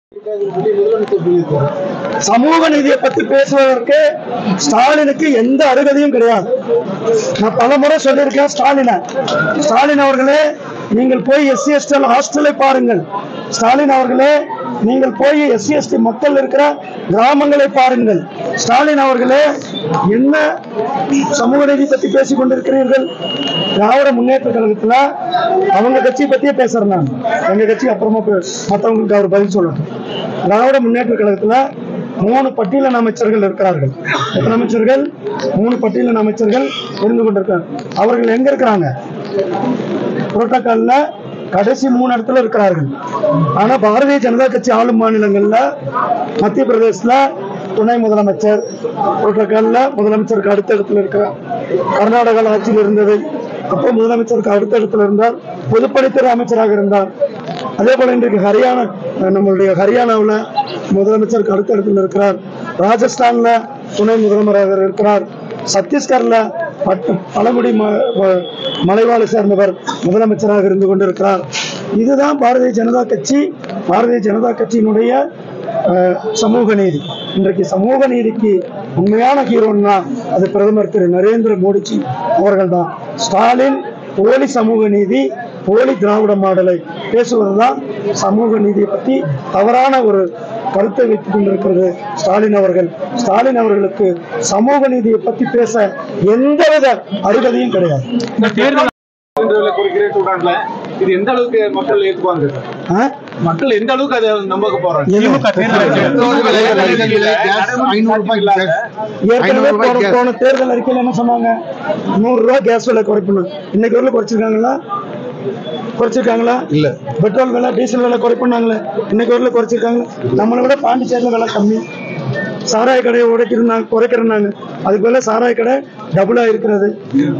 சமூக நீதியை பத்தி பேசுவதற்கு ஸ்டாலினுக்கு எந்த அருகதையும் கிடையாது நான் பல முறை சொல்லியிருக்கேன் ஸ்டாலினை ஸ்டாலின் அவர்களே நீங்கள் போய் எஸ்சி எஸ்டி ஹாஸ்டலை பாருங்கள் ஸ்டாலின் அவர்களே நீங்கள் போய் எஸ்சி எஸ்டி மக்கள் இருக்கிற கிராமங்களை பாருங்கள் ஸ்டாலின் அவர்களே என்ன சமூக நீதி பத்தி பேசிக் கொண்டிருக்கிறீர்கள் திராவிட முன்னேற்ற கழகத்துல அவங்க கட்சியை பத்தியே பேசுறேன் நான் எங்க கட்சி அப்புறமா பே- மத்தவங்களுக்கு அவர் பதில் சொல்லட்டும் திராவிட முன்னேற்ற கழகத்துல மூணு பட்டியலின் அமைச்சர்கள் இருக்கிறார்கள் எத்தனை அமைச்சர்கள் மூணு பட்டியலின் அமைச்சர்கள் இருந்து கொண்டிருக்காங்க அவர்கள் எங்க இருக்கிறாங்க புரோட்டோகால்ல கடைசி மூணு இடத்துல இருக்கிறார்கள் ஆனா பாரதிய ஜனதா கட்சி ஆளும் மாநிலங்கள்ல மத்திய பிரதேசல துணை முதலமைச்சர் புரோட்டோகால்ல முதலமைச்சருக்கு அடுத்த இடத்துல இருக்கிறார் கர்நாடகாவில் ஆட்சியில் இருந்தது அப்போ முதலமைச்சருக்கு அடுத்த இடத்துல இருந்தார் பொதுப்பணித்துறை அமைச்சராக இருந்தார் அதே போல இன்றைக்கு ஹரியானா நம்மளுடைய ஹரியானாவில் முதலமைச்சருக்கு அடுத்த இடத்துல இருக்கிறார் ராஜஸ்தான்ல துணை முதல்வராக இருக்கிறார் சத்தீஸ்கர்ல பட்டு பழங்குடி ம- வ- மலைவாழை சேர்ந்தவர் முதலமைச்சராக இருந்து கொண்டிருக்கிறார் இதுதான் பாரதிய ஜனதா கட்சி பாரதிய ஜனதா கட்சியினுடைய அஹ், சமூக நீதி இன்றைக்கு சமூக நீதிக்கு உண்மையான ஹீரோன்னா அது பிரதமர் திரு நரேந்திர மோடிஜி அவர்கள் தான் ஸ்டாலின் போலி சமூக நீதி போலி திராவிட மாடலை பேசுவதுதான் சமூக நீதியை பற்றி தவறான ஒரு கருத்தை வைத்துக் கொண்டிருக்கிறது ஸ்டாலின் அவர்கள் ஸ்டாலின் அவர்களுக்கு சமூக நீதியை பற்றி பேச எந்தவித அருகதையும் கிடையாது இந்த தேர்தல் தேர்தலை குறிக்கிறேன்னு சொல்றாங்களே இது எந்த அளவுக்கு மக்கள் ஏற்றுக்குவாங்க சார்? ஆ? மக்கள் எந்த அளவுக்கு அதை நம்ப போறாங்க எது? பெட்ரோல் விலை, டீசல் விலை, கேஸ் ஐநூறு ரூபாய் கேஸ் ஏற்கனவே ஐநூறு ரூபாய் போன கேஸ். போன தேர்தல் அறிக்கையில் என்ன சொன்னாங்க நூறு ரூபாய் கேஸ் விலை குறைக்கணும் இன்னைக்கு வரல குறைச்சிருக்காங்களா குறைச்சிருக்காங்களா இல்ல பெட்ரோல் விலை டீசல் விலை குறைப்பண்ணாங்களே இன்னைக்கு வரல குறைச்சிருக்காங்க நம்மளை விட பாண்டிச்சேரியில் விலை கம்மி சாராய கடையை உடைக்கிறாங்க குறைக்கிறனாங்க அதுக்கு மேலே சாராய கடை டபுளாக இருக்கிறது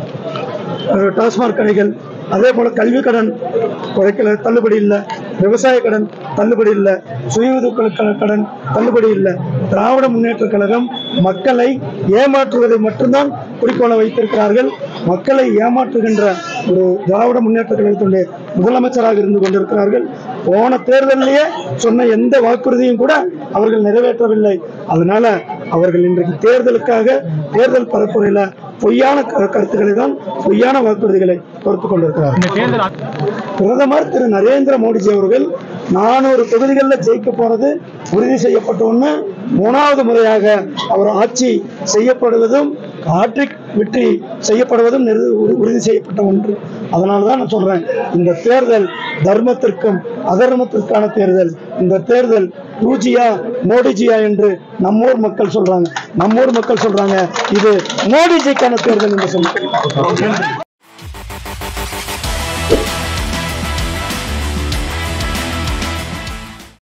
அஹ் டாஸ்மாக் கடைகள் அதே போல கல்வி கடன் குறைக்கல தள்ளுபடி இல்லை விவசாய கடன் தள்ளுபடி இல்லை சுய உதவிக்குழு க- கடன் தள்ளுபடி இல்லை திராவிட முன்னேற்ற கழகம் மக்களை ஏமாற்றுவதை மட்டும்தான் குறிக்கோளை வைத்திருக்கிறார்கள் மக்களை ஏமாற்றுகின்ற ஒரு திராவிட முன்னேற்ற கழகத்தினுடைய முதலமைச்சராக இருந்து கொண்டிருக்கிறார்கள் போன தேர்தலிலேயே சொன்ன எந்த வாக்குறுதியும் கூட அவர்கள் நிறைவேற்றவில்லை அதனால அவர்கள் இன்றைக்கு தேர்தலுக்காக தேர்தல் பரப்புரையில பொய்யான க- கருத்துக்களை தான் பொய்யான வாக்குறுதிகளை கொடுத்து கொண்டிருக்கிறார்கள் இந்த தேர்தல் பிரதமர் திரு நரேந்திர மோடிஜி அவர்கள் நானூறு தொகுதிகளில் ஜெயிக்க போறது உறுதி செய்யப்பட்ட ஒண்ணு மூணாவது முறையாக அவர் ஆட்சி செய்யப்படுவதும் ஆட்ரிக் வெற்றி செய்யப்படுவதும் நிறு- உறு- உறுதி செய்யப்பட்ட ஒன்று அதனால தான் நான் சொல்றேன் இந்த தேர்தல் தர்மத்திற்கும் அதர்மத்திற்கான தேர்தல் இந்த தேர்தல் யூஜியா மோடிஜியா என்று நம்மூர் மக்கள் சொல்றாங்க நம்மூர் மக்கள் சொல்றாங்க இது மோடிஜிக்கான தேர்தல் என்று சொல்றாங்க